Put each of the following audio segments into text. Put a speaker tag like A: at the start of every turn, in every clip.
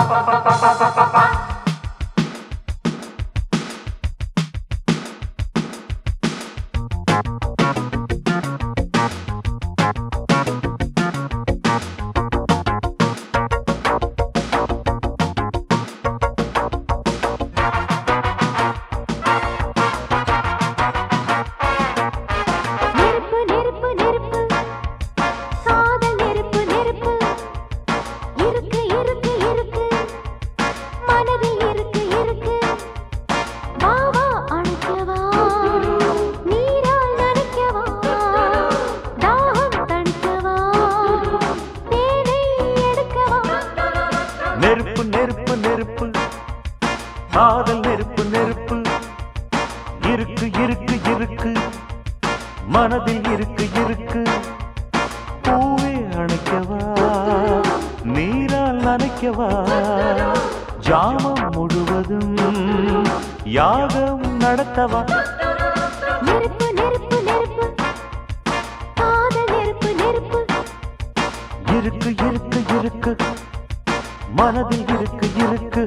A: நெருப்பு நெருப்பு நெருப்பு காதல் நெருப்பு நெருப்பு இருக்கு இருக்கு இருக்கு மனதில் இருக்கு இருக்கு வா வா அணைக்கவா நீரால் நனைக்கவா தாகம் தணிக்கவா தேனை எடுக்கவா
B: நெருப்பு நெருப்பு நெருப்பு காதல் நெருப்பு நெருப்பு இருக்கு இருக்கு இருக்கு மனதில் இருக்கு இருக்கு பூவே அணைக்கவா நீரால் நனைக்கவா ஜாமம் முழுவதும் யாகம் நடத்தவா
A: நெருப்பு நெருப்பு நெருப்பு காதல் நெருப்பு நெருப்பு
B: இருக்கு இருக்கு இருக்கு மனதில் இருக்கு இருக்கு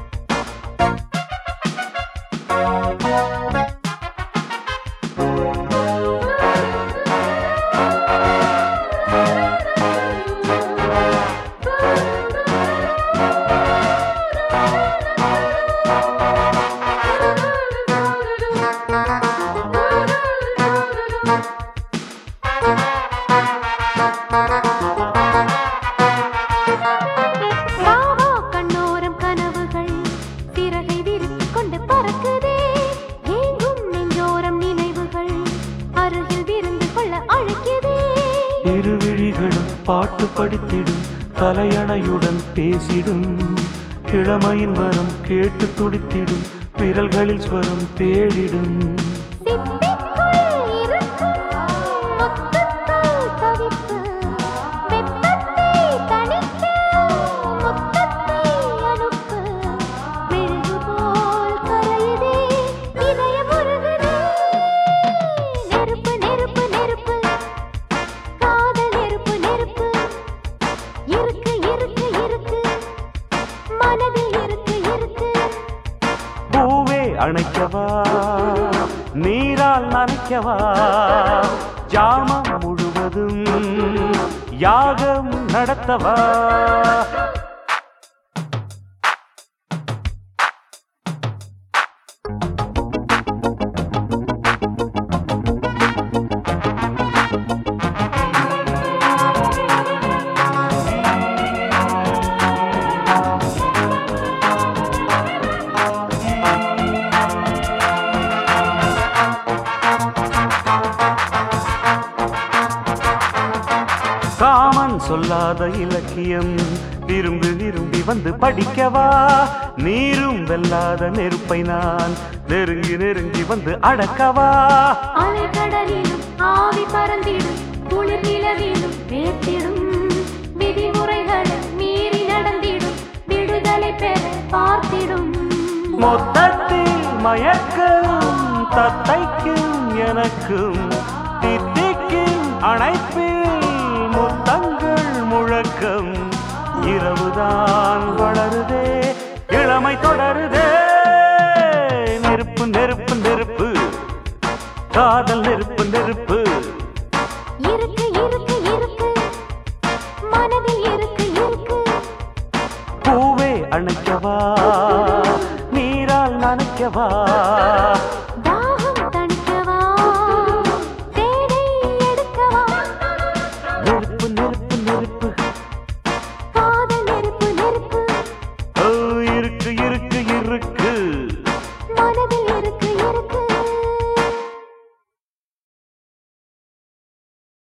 A: வாவா கண்ணோரம் கனவுகள் சிறகை விரித்துக் கொண்டு பறக்குதே ஏங்கும் நெஞ்சோரம் நினைவுகள் அருகில் விருந்து கொள்ள அழைக்குதே
B: இருவிழிகளும் பாட்டு படித்திடும் தலையணையுடன் பேசிடும் இளமையின் வரம் கேட்டு துடித்திடும் விரல்களில் ஸ்வரம் தேடிடும்
A: சிப்பிக்குள் இருக்கும் மொத்தத்தால் தவிப்பு வெப்பத்தை தணிக்க மொத்தத்தை அனுப்பு மெழுகு போல் கரையுதே இதயம் உருகுதே நெருப்பு நெருப்பு நெருப்பு காதல் நெருப்பு நெருப்பு இருக்கு இருக்கு இருக்கு மனதில் இருக்கு இருக்கு
B: பூவே அணைக்கவா நீரால் நனைக்கவா ஜாமம் முழுவதும் யாகம் நடத்தவா காமன் சொல்லாத இலக்கியம் விரும்பி விரும்பி வந்து படிக்கவா நீரும் வெல்லாத நெருப்பை நான் நெருங்கி நெருங்கி வந்து அடக்கவா
A: அலைக்கடலிலும் ஆவி பறந்திடும் குளிர் நிலவிலும் வேத்திடும் விதிமுறைகளை மீறி நடந்திடும் விடுதலை பெற பார்த்திடும்
B: மொத்தத்தில் மயக்கம் தத்தைக்கும் எனக்கும் தித்திக்கும் அணைப்பில் முத்தங்கள் முழக்கம் இரவுதான் வளருதே இளமை தொடருதே நெருப்பு நெருப்பு நெருப்பு காதல் நெருப்பு நெருப்பு
A: இருக்கு இருக்கு இருக்கு மனதில் இருக்கு இருக்கு
B: பூவே அணைக்கவா நீரால் நனைக்கவா